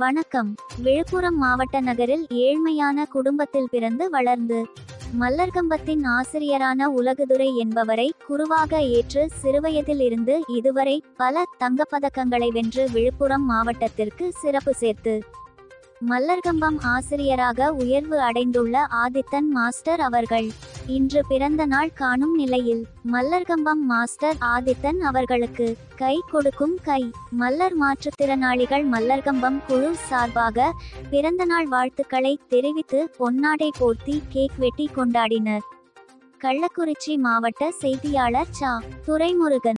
வணக்கம் விழுப்புரம் மாவட்ட நகரில் ஏழ்மையான குடும்பத்தில் பிறந்து வளர்ந்து மல்லர்கம்பத்தின் ஆசிரியரான உலகுதுரை என்பவரை குருவாக ஏற்று சிறுவயதில் இருந்து இதுவரை பல தங்கப்பதக்கங்களை வென்று விழுப்புரம் மாவட்டத்திற்கு சிறப்பு சேர்த்து மல்லர்கம்பம் ஆசிரியராக உயர்வு அடைந்துள்ள ஆதித்தன் மாஸ்டர் அவர்கள் இன்று பிறந்த நாள் காணும் நிலையில் மல்லர்கம்பம் மாஸ்டர் ஆதித்தன் அவர்களுக்கு கை கொடுக்கும் கை மல்லர் மாற்றுத்திறனாளிகள் மல்லர்கம்பம் குழு சார்பாக பிறந்தநாள் வாழ்த்துக்களை தெரிவித்து பொன்னாடை போர்த்தி கேக் வெட்டி கொண்டாடினர் கள்ளக்குறிச்சி மாவட்ட செய்தியாளர் சா துரைமுருகன்